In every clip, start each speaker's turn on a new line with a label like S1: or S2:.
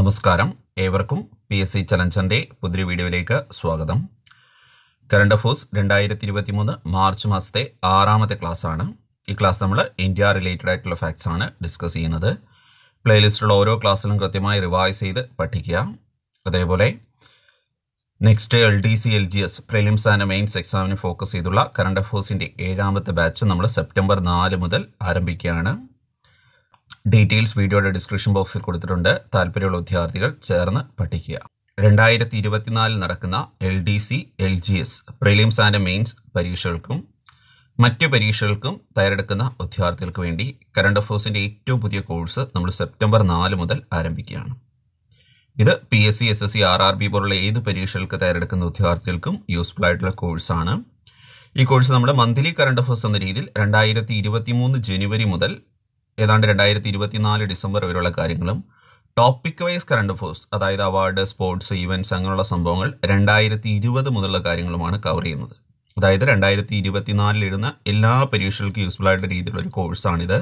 S1: നമസ്കാരം ഏവർക്കും P S C ചലഞ്ചറിൻ്റെ പുതിയ വീഡിയോയിലേക്ക് സ്വാഗതം കറണ്ട് അഫേഴ്സ് രണ്ടായിരത്തി ഇരുപത്തി മൂന്ന് മാർച്ച് മാസത്തെ ആറാമത്തെ ക്ലാസ്സാണ് ഈ ക്ലാസ് നമ്മൾ ഇന്ത്യ റിലേറ്റഡ് ആയിട്ടുള്ള ഫാക്ട്സ് ആണ് ഡിസ്കസ് ചെയ്യുന്നത് പ്ലേലിസ്റ്റിലുള്ള ഓരോ ക്ലാസ്സിലും കൃത്യമായി റിവൈസ് ചെയ്ത് പഠിക്കുക അതേപോലെ next L D C L G S prelims and mains എക്സാമിന് ഫോക്കസ് ചെയ്തുള്ള കറണ്ട് അഫേഴ്സിൻ്റെ ഏഴാമത്തെ ബാച്ച് നമ്മൾ സെപ്റ്റംബർ നാല് മുതൽ ആരംഭിക്കുകയാണ് ഡീറ്റെയിൽസ് വീഡിയോയുടെ ഡിസ്ക്രിപ്ഷൻ ബോക്സിൽ കൊടുത്തിട്ടുണ്ട് താല്പര്യമുള്ള വിദ്യാർത്ഥികൾ ചേർന്ന് പഠിക്കുക രണ്ടായിരത്തി ഇരുപത്തിനാലിൽ നടക്കുന്ന L D C L G S prelims and mains പരീക്ഷകൾക്കും മറ്റ് പരീക്ഷകൾക്കും തയ്യാറെടുക്കുന്ന വിദ്യാർത്ഥികൾക്ക് വേണ്ടി കറണ്ട് അഫേഴ്സിൻ്റെ ഏറ്റവും പുതിയ കോഴ്സ് നമ്മൾ സെപ്റ്റംബർ നാല് മുതൽ ആരംഭിക്കുകയാണ് ഇത് P S C S S C R R B പോലുള്ള ഏത് പരീക്ഷകൾക്ക് തയ്യാറെടുക്കുന്ന വിദ്യാർത്ഥികൾക്കും യൂസ്ഫുൾ ആയിട്ടുള്ള കോഴ്സാണ് ഈ കോഴ്സ് നമ്മൾ മന്ത്ലി കറണ്ട് അഫേഴ്സ് എന്ന രീതിയിൽ രണ്ടായിരത്തി ഇരുപത്തി മൂന്ന് ജനുവരി മുതൽ ഏതാണ്ട് രണ്ടായിരത്തി ഇരുപത്തിനാല് ഡിസംബർ വരെയുള്ള കാര്യങ്ങളും ടോപ്പിക് വൈസ് കറണ്ട് അഫേഴ്സ് അതായത് അവാർഡ് സ്പോർട്സ് ഈവൻറ്റ്സ് അങ്ങനെയുള്ള സംഭവങ്ങൾ രണ്ടായിരത്തി ഇരുപത് മുതലുള്ള കാര്യങ്ങളുമാണ് കവർ ചെയ്യുന്നത് അതായത് രണ്ടായിരത്തി ഇരുപത്തിനാലിൽ ഇടുന്ന എല്ലാ പരീക്ഷകൾക്കും യൂസ്ഫുൾ ആയിട്ടുള്ള രീതിയിലുള്ള ഒരു കോഴ്സാണിത്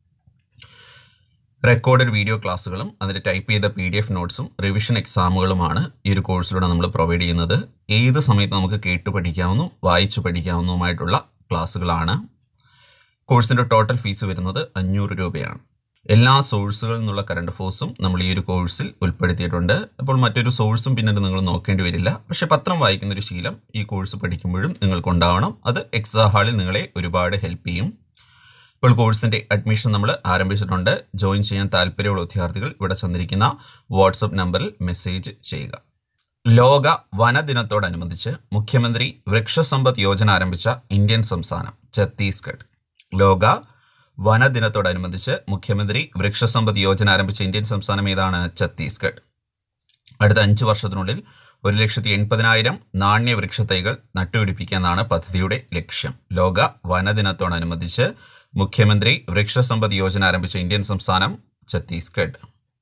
S1: റെക്കോർഡഡ് വീഡിയോ ക്ലാസ്സുകളും അതിൻ്റെ ടൈപ്പ് ചെയ്ത പി ഡി എഫ് നോട്ട്സും റിവിഷൻ എക്സാമുകളുമാണ് ഈ ഒരു കോഴ്സിലൂടെ നമ്മൾ പ്രൊവൈഡ് ചെയ്യുന്നത് ഏത് സമയത്ത് നമുക്ക് കേട്ട് പഠിക്കാവുന്നതും വായിച്ചു പഠിക്കാവുന്നതുമായിട്ടുള്ള ക്ലാസ്സുകളാണ് കോഴ്സിൻ്റെ ടോട്ടൽ ഫീസ് വരുന്നത് അഞ്ഞൂറ് രൂപയാണ് എല്ലാ സോഴ്സുകളിൽ നിന്നുള്ള കറണ്ട് അഫേഴ്സും നമ്മൾ ഈ ഒരു കോഴ്സിൽ ഉൾപ്പെടുത്തിയിട്ടുണ്ട് അപ്പോൾ മറ്റൊരു സോഴ്സും പിന്നീട് നിങ്ങൾ നോക്കേണ്ടി വരില്ല പക്ഷേ പത്രം വായിക്കുന്ന ഒരു ശീലം ഈ കോഴ്സ് പഠിക്കുമ്പോഴും നിങ്ങൾക്കുണ്ടാവണം അത് എക്സാം ഹാളിൽ നിങ്ങളെ ഒരുപാട് ഹെൽപ്പ് ചെയ്യും ഇപ്പോൾ കോഴ്സിൻ്റെ അഡ്മിഷൻ നമ്മൾ ആരംഭിച്ചിട്ടുണ്ട് ജോയിൻ ചെയ്യാൻ താല്പര്യമുള്ള വിദ്യാർത്ഥികൾ ഇവിടെ ചെന്നിരിക്കുന്ന വാട്സപ്പ് നമ്പറിൽ മെസ്സേജ് ചെയ്യുക ലോക വനദിനത്തോടനുബന്ധിച്ച് മുഖ്യമന്ത്രി വൃക്ഷസമ്പദ് യോജന ആരംഭിച്ച ഇന്ത്യൻ സംസ്ഥാനം ഛത്തീസ്ഗഡ് ലോക വനദിനത്തോടനുബന്ധിച്ച് മുഖ്യമന്ത്രി വൃക്ഷസമ്പദ് യോജന ആരംഭിച്ച ഇന്ത്യൻ സംസ്ഥാനം ഏതാണ് ഛത്തീസ്ഗഡ് അടുത്ത അഞ്ച് വർഷത്തിനുള്ളിൽ ഒരു ലക്ഷത്തി എൺപതിനായിരം നാണ്യ വൃക്ഷത്തൈകൾ നട്ടുപിടിപ്പിക്കാനാണ് പദ്ധതിയുടെ ലക്ഷ്യം ലോക വനദിനത്തോടനുബന്ധിച്ച് മുഖ്യമന്ത്രി വൃക്ഷസമ്പദ് യോജന ആരംഭിച്ച ഇന്ത്യൻ സംസ്ഥാനം ഛത്തീസ്ഗഡ്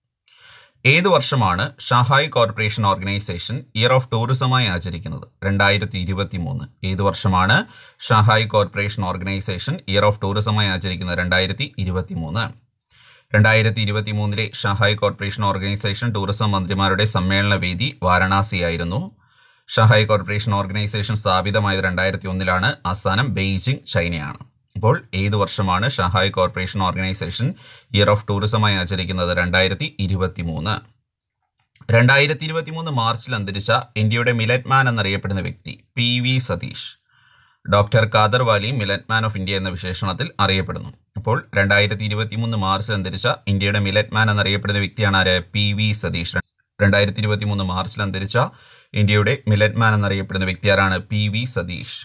S1: ഏത് വർഷമാണ് Shanghai corporation organisation year of ടൂറിസമായി ആചരിക്കുന്നത് രണ്ടായിരത്തി ഇരുപത്തി മൂന്ന് ഏത് വർഷമാണ് Shanghai corporation organisation year of ടൂറിസമായി ആചരിക്കുന്നത് രണ്ടായിരത്തി ഇരുപത്തി മൂന്ന് രണ്ടായിരത്തി ഇരുപത്തി മൂന്നിലെ ഷാഹായ് കോർപ്പറേഷൻ ഓർഗനൈസേഷൻ ടൂറിസം മന്ത്രിമാരുടെ സമ്മേളന വേദി വാരണാസിയായിരുന്നു ഷാഹായ് കോർപ്പറേഷൻ ഓർഗനൈസേഷൻ സ്ഥാപിതമായത് രണ്ടായിരത്തി ഒന്നിലാണ് ആസ്ഥാനം ബെയ്ജിംഗ് ചൈനയാണ് അപ്പോൾ ഏത് വർഷമാണ് Shanghai corporation organisation year of ടൂറിസമായി ആചരിക്കുന്നത് രണ്ടായിരത്തി ഇരുപത്തി മൂന്ന് രണ്ടായിരത്തി ഇരുപത്തി മൂന്ന് മാർച്ചിൽ അന്തരിച്ച ഇന്ത്യയുടെ മിലറ്റ് മാൻ എന്നറിയപ്പെടുന്ന വ്യക്തി P V Satish doctor Khader Vali millet man of India എന്ന വിശേഷണത്തിൽ അറിയപ്പെടുന്നു അപ്പോൾ രണ്ടായിരത്തി ഇരുപത്തി മൂന്ന് മാർച്ചിൽ അന്തരിച്ച ഇന്ത്യയുടെ മിലറ്റ് മാൻ എന്നറിയപ്പെടുന്ന വ്യക്തിയാണ് ആര് പി വി സതീഷ് രണ്ടായിരത്തി ഇരുപത്തി മൂന്ന് മാർച്ചിൽ അന്തരിച്ച ഇന്ത്യയുടെ മിലറ്റ് മാൻ എന്നറിയപ്പെടുന്ന വ്യക്തി ആരാണ് പി വി സതീഷ്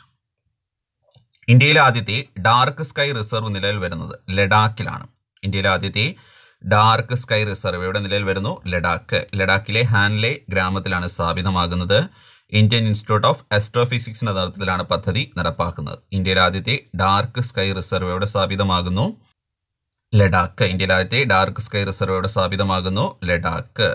S1: ഇന്ത്യയിലെ ആദ്യത്തെ ഡാർക്ക് സ്കൈ റിസർവ് നിലവിൽ വരുന്നത് ലഡാക്കിലാണ് ഇന്ത്യയിലെ ആദ്യത്തെ ഡാർക്ക് സ്കൈ റിസർവ് ഇവിടെ നിലവിൽ വരുന്നു ലഡാക്ക് ലഡാക്കിലെ ഹാൻലെ ഗ്രാമത്തിലാണ് സ്ഥാപിതമാകുന്നത് ഇന്ത്യൻ ഇൻസ്റ്റിറ്റ്യൂട്ട് ഓഫ് ആസ്ട്രോഫിസിക്സിന്റെ നേതൃത്വത്തിലാണ് പദ്ധതി നടപ്പാക്കുന്നത് ഇന്ത്യയിലെ ആദ്യത്തെ ഡാർക്ക് സ്കൈ റിസർവ് എവിടെ സ്ഥാപിതമാകുന്നു ലഡാക്ക് ഇന്ത്യയിലെ ആദ്യത്തെ ഡാർക്ക് സ്കൈ റിസർവ് എവിടെ സ്ഥാപിതമാകുന്നു ലഡാക്ക്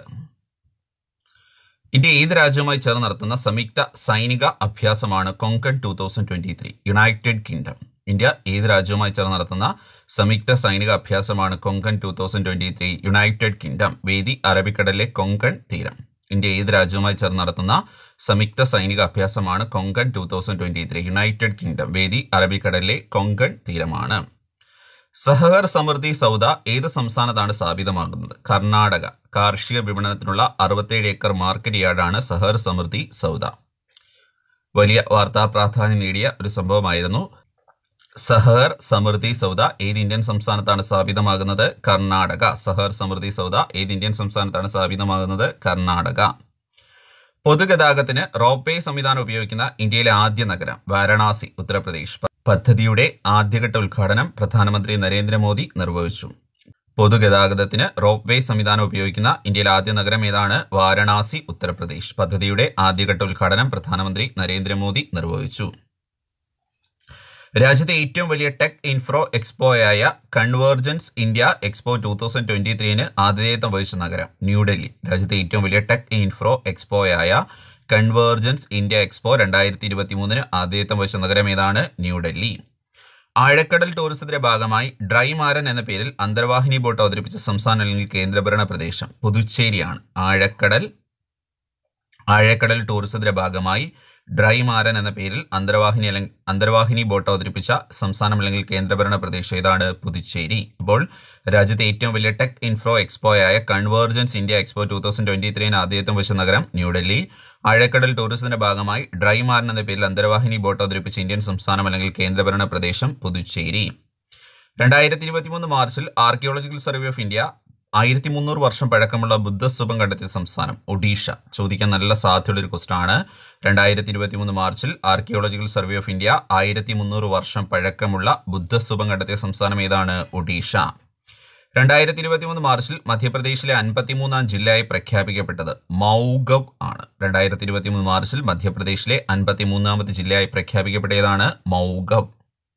S1: ഇന്ത്യ ഏത് രാജ്യവുമായി ചേർന്ന് നടത്തുന്ന സംയുക്ത സൈനിക അഭ്യാസമാണ് Konkan two thousand twenty three United Kingdom India ഏത് രാജ്യവുമായി ചേർന്ന് നടത്തുന്ന സംയുക്ത സൈനിക അഭ്യാസമാണ് Konkan two thousand twenty three United Kingdom വേദി അറബിക്കടലിലെ കൊങ്കൺ തീരം ഇന്ത്യ ഏത് രാജ്യവുമായി ചേർന്ന് നടത്തുന്ന സംയുക്ത സൈനിക അഭ്യാസമാണ് Konkan two thousand twenty three United Kingdom വേദി അറബിക്കടലിലെ കൊങ്കൺ തീരമാണ് സഹകർ സമൃദ്ധി സൗദ ഏത് സംസ്ഥാനത്താണ് സ്ഥാപിതമാകുന്നത് കർണാടക കാർഷിക വിപണനത്തിനുള്ള അറുപത്തേഴ് ഏക്കർ മാർക്കറ്റ് യാർഡാണ് സഹർ സമൃദ്ധി സൗദ വലിയ വാർത്താ പ്രാധാന്യം നേടിയ ഒരു സംഭവമായിരുന്നു സഹർ സമൃദ്ധി സൗദ ഏത് ഇന്ത്യൻ സംസ്ഥാനത്താണ് സ്ഥാപിതമാകുന്നത് കർണാടക സഹർ സമൃദ്ധി സൗദ ഏത് ഇന്ത്യൻ സംസ്ഥാനത്താണ് സ്ഥാപിതമാകുന്നത് കർണാടക പൊതുഗതാഗതത്തിന് റോപ്പേ സംവിധാനം ഉപയോഗിക്കുന്ന ഇന്ത്യയിലെ ആദ്യ നഗരം വാരണാസി ഉത്തർപ്രദേശ് പദ്ധതിയുടെ ആദ്യഘട്ട ഉദ്ഘാടനം പ്രധാനമന്ത്രി നരേന്ദ്രമോദി നിർവഹിച്ചു പൊതുഗതാഗതത്തിന് റോപ്പ് വേ സംവിധാനം ഉപയോഗിക്കുന്ന ഇന്ത്യയിലെ ആദ്യ നഗരം ഏതാണ് വാരണാസി ഉത്തർപ്രദേശ് പദ്ധതിയുടെ ആദ്യഘട്ട ഉദ്ഘാടനം പ്രധാനമന്ത്രി നരേന്ദ്രമോദി നിർവഹിച്ചു രാജ്യത്തെ ഏറ്റവും വലിയ ടെക് ഇൻഫ്രോ എക്സ്പോയായ convergence India expo two thousand twenty ത്രീന് ആതിഥേയത്വം വഹിച്ച നഗരം ന്യൂഡൽഹി രാജ്യത്തെ ഏറ്റവും വലിയ ടെക് ഇൻഫ്രോ എക്സ്പോയായ കൺവേർജൻസ് ഇന്ത്യ എക്സ്പോ രണ്ടായിരത്തി ഇരുപത്തി മൂന്നിന് ആതിഥേയത്വം വഹിച്ച നഗരം ഏതാണ് ന്യൂഡൽഹി ആഴക്കടൽ ടൂറിസത്തിന്റെ ഭാഗമായി ഡ്രൈ മാരൻ എന്ന പേരിൽ അന്തർവാഹിനി ബോട്ട് അവതരിപ്പിച്ച സംസ്ഥാനം അല്ലെങ്കിൽ കേന്ദ്രഭരണ പ്രദേശം പുതുച്ചേരിയാണ് ആഴക്കടൽ ആഴക്കടൽ ടൂറിസത്തിന്റെ ഭാഗമായി ഡ്രൈ മാരൻ എന്ന പേരിൽ അന്തർവാഹിനി അല്ലെങ്കിൽ അന്തർവാഹിനി ബോട്ട് അവതരിപ്പിച്ച സംസ്ഥാനം അല്ലെങ്കിൽ കേന്ദ്രഭരണ പ്രദേശം ഇതാണ് പുതുച്ചേരി അപ്പോൾ രാജ്യത്തെ ഏറ്റവും വലിയ ടെക് ഇൻഫ്രോ എക്സ്പോ ആയ convergence India expo two thousand twenty ത്രീന് ആദ്യത്വം വെച്ച നഗരം ന്യൂഡൽഹി ആഴക്കടൽ ടൂറിസത്തിന്റെ ഭാഗമായി ഡ്രൈ മാരൻ എന്ന പേരിൽ അന്തർവാഹിനി ബോട്ട് അവതരിപ്പിച്ച ഇന്ത്യൻ സംസ്ഥാനം അല്ലെങ്കിൽ കേന്ദ്രഭരണ പ്രദേശം പുതുച്ചേരി രണ്ടായിരത്തി ഇരുപത്തി മൂന്ന് മാർച്ചിൽ ആർക്കിയോളജിക്കൽ സർവേ ഓഫ് ഇന്ത്യ ആയിരത്തി മുന്നൂറ് വർഷം പഴക്കമുള്ള ബുദ്ധസ്തൂപം കണ്ടെത്തിയ സംസ്ഥാനം ഒഡീഷ ചോദിക്കാൻ നല്ല സാധ്യതയുള്ള ഒരു ക്വസ്റ്റൻ ആണ് രണ്ടായിരത്തി ഇരുപത്തി മൂന്ന് മാർച്ചിൽ ആർക്കിയോളജിക്കൽ സർവേ ഓഫ് ഇന്ത്യ ആയിരത്തി മുന്നൂറ് വർഷം പഴക്കമുള്ള ബുദ്ധസ്തൂപം കണ്ടെത്തിയ സംസ്ഥാനം ഏതാണ് ഒഡീഷ രണ്ടായിരത്തി ഇരുപത്തി മൂന്ന് മാർച്ചിൽ മധ്യപ്രദേശിലെ അൻപത്തിമൂന്നാം ജില്ലയായി പ്രഖ്യാപിക്കപ്പെട്ടത് മൗഗവ് ആണ് രണ്ടായിരത്തി ഇരുപത്തി മൂന്ന് മാർച്ചിൽ മധ്യപ്രദേശിലെ അൻപത്തിമൂന്നാമത് ജില്ലയായി പ്രഖ്യാപിക്കപ്പെട്ടതാണ് മൗഗവ്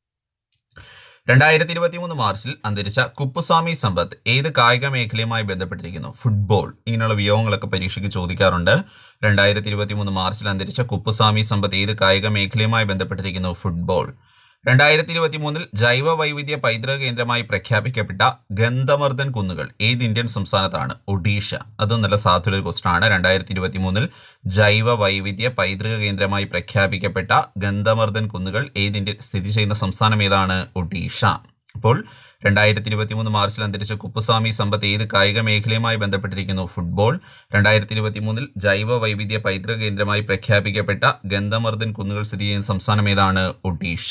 S1: രണ്ടായിരത്തി ഇരുപത്തി മൂന്ന് മാർച്ചിൽ അന്തരിച്ച കുപ്പുസ്വാമി സമ്പത്ത് ഏത് കായിക മേഖലയുമായി ബന്ധപ്പെട്ടിരിക്കുന്നു ഫുട്ബോൾ ഇങ്ങനെയുള്ള വിയോഗങ്ങളൊക്കെ പരീക്ഷയ്ക്ക് ചോദിക്കാറുണ്ട് രണ്ടായിരത്തി ഇരുപത്തി മൂന്ന് മാർച്ചിൽ അന്തരിച്ച കുപ്പുസ്വാമി സമ്പത്ത് ഏത് കായിക മേഖലയുമായി ബന്ധപ്പെട്ടിരിക്കുന്നു ഫുട്ബോൾ രണ്ടായിരത്തി ഇരുപത്തി മൂന്നിൽ ജൈവ വൈവിധ്യ പൈതൃക കേന്ദ്രമായി പ്രഖ്യാപിക്കപ്പെട്ട ഗന്ധമർദ്ദൻ കുന്നുകൾ ഏത് ഇന്ത്യൻ സംസ്ഥാനത്താണ് ഒഡീഷ അത് നല്ല സാധ്യതയുള്ള ക്വസ്റ്റൻ ആണ് രണ്ടായിരത്തി ഇരുപത്തി മൂന്നിൽ ജൈവ വൈവിധ്യ പൈതൃക കേന്ദ്രമായി പ്രഖ്യാപിക്കപ്പെട്ട ഗന്ധമർദ്ദൻ കുന്നുകൾ ഏത് ഇന്ത്യ സ്ഥിതി ചെയ്യുന്ന സംസ്ഥാനം ഏതാണ് ഒഡീഷ അപ്പോൾ രണ്ടായിരത്തി ഇരുപത്തി മൂന്ന് മാർച്ചിൽ അന്തരിച്ച കുപ്പുസ്വാമി സമ്പത്ത് ഏത് കായിക മേഖലയുമായി ബന്ധപ്പെട്ടിരിക്കുന്നു ഫുട്ബോൾ രണ്ടായിരത്തി ഇരുപത്തി മൂന്നിൽ ജൈവ വൈവിധ്യ പൈതൃക കേന്ദ്രമായി പ്രഖ്യാപിക്കപ്പെട്ട ഗന്ധമർദ്ദൻ കുന്നുകൾ സ്ഥിതി ചെയ്യുന്ന സംസ്ഥാനം ഏതാണ് ഒഡീഷ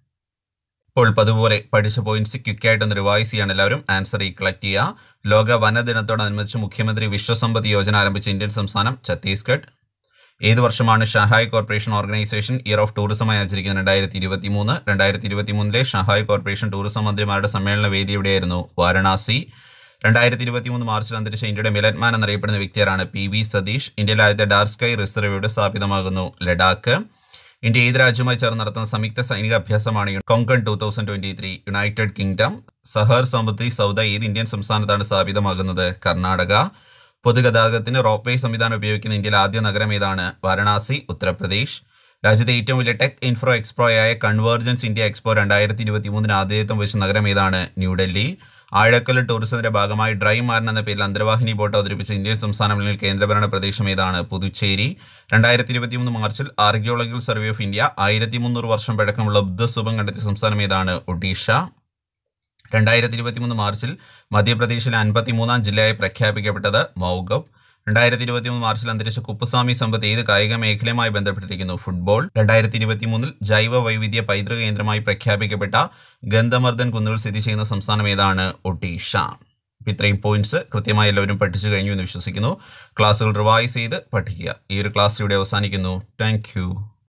S1: ഇപ്പോൾ പതുപോലെ പഠിച്ച പോയിന്റ്സ് ക്വിക്കായിട്ട് ഒന്ന് റിവൈസ് ചെയ്യാൻ എല്ലാവരും ആൻസർ ഈ കളക്ട് ചെയ്യുക ലോക വന ദിനത്തോടനുബന്ധിച്ച് മുഖ്യമന്ത്രി വിശ്വസമ്പത്ത് യോജന ആരംഭിച്ച ഇന്ത്യൻ സംസ്ഥാനം ഛത്തീസ്ഗഡ് ഏത് വർഷമാണ് Shanghai corporation organisation year of ടൂറിസമായി ആചരിക്കുന്നത് രണ്ടായിരത്തി ഇരുപത്തി മൂന്ന് രണ്ടായിരത്തി ഇരുപത്തി മൂന്നിലെ ഷഹായ് കോർപ്പറേഷൻ ടൂറിസം മന്ത്രിമാരുടെ സമ്മേളന വേദി എവിടെയായിരുന്നു വാരണാസി രണ്ടായിരത്തി ഇരുപത്തി മൂന്ന് മാർച്ചിൽ അന്തരിച്ച ഇന്ത്യയുടെ മിലറ്റ്മാൻ എന്നറിയപ്പെടുന്ന വ്യക്തിയാരാണ് പി വി സതീഷ് ഇന്ത്യയിലെ ആദ്യത്തെ ഡാർക്ക് സ്കൈ റിസർവ് ഇവിടെ സ്ഥാപിതമാകുന്നു ലഡാക്ക് ഇന്ത്യ ഏത് രാജ്യവുമായി ചേർന്ന് നടത്തുന്ന സംയുക്ത സൈനിക അഭ്യാസമാണ് Konkan two thousand twenty three United Kingdom സഹർ സമുദ്രി സൗദ ഏത് ഇന്ത്യൻ സംസ്ഥാനത്താണ് സ്ഥാപിതമാകുന്നത് കർണാടക പൊതുഗതാഗതത്തിന് റോപ്വേ സംവിധാനം ഉപയോഗിക്കുന്ന ഇന്ത്യയിലെ ആദ്യ നഗരം ഏതാണ് വാരണാസി ഉത്തർപ്രദേശ് രാജ്യത്തെ ഏറ്റവും വലിയ ടെക് ഇൻഫ്രോ എക്സ്പോ ആയ കൺവേർജൻസ് ഇന്ത്യ എക്സ്പോ രണ്ടായിരത്തി ഇരുപത്തി മൂന്നിന് ആദ്യത്വം വെച്ച നഗരം ഏതാണ് ന്യൂഡൽഹി ആഴക്കൽ ടൂറിസത്തിന്റെ ഭാഗമായി ഡ്രൈ മാരൻ എന്ന പേരിൽ അന്തർവാഹിനി ബോട്ട് അവതരിപ്പിച്ച ഇന്ത്യൻ സംസ്ഥാനം അല്ലെങ്കിൽ കേന്ദ്രഭരണ പ്രദേശം ഏതാണ് പുതുച്ചേരി രണ്ടായിരത്തി ഇരുപത്തി മൂന്ന് മാർച്ചിൽ ആർക്കിയോളജിക്കൽ സർവേ ഓഫ് ഇന്ത്യ ആയിരത്തി മുന്നൂറ് വർഷം പഴക്കമുള്ള ബുദ്ധസ്തൂപം കണ്ടെത്തിയ സംസ്ഥാനം ഏതാണ് ഒഡീഷ രണ്ടായിരത്തി ഇരുപത്തി മൂന്ന് മാർച്ചിൽ മധ്യപ്രദേശിലെ അൻപത്തിമൂന്നാം ജില്ലയായി പ്രഖ്യാപിക്കപ്പെട്ടത് മൗഗബ് രണ്ടായിരത്തി ഇരുപത്തി മൂന്ന് മാർച്ചിൽ അന്തരിച്ച കുപ്പുസ്വാമി സമ്പത്ത് ഏത് കായിക മേഖലയുമായി ബന്ധപ്പെട്ടിരിക്കുന്നു ഫുട്ബോൾ രണ്ടായിരത്തി ഇരുപത്തി മൂന്നിൽ ജൈവ വൈവിധ്യ പൈതൃക കേന്ദ്രമായി പ്രഖ്യാപിക്കപ്പെട്ട ഗന്ധമർദ്ദൻ കുന്നുകൾ സ്ഥിതി ചെയ്യുന്ന സംസ്ഥാനം ഏതാണ് ഒഡീഷ അപ്പോൾ ഇത്രയും പോയിന്റ്സ് കൃത്യമായി എല്ലാവരും പഠിച്ചു കഴിഞ്ഞു എന്ന് വിശ്വസിക്കുന്നു ക്ലാസ്സുകൾ റിവൈസ് ചെയ്ത് പഠിക്കുക ഈ ഒരു ക്ലാസ് ഇവിടെ അവസാനിക്കുന്നു താങ്ക്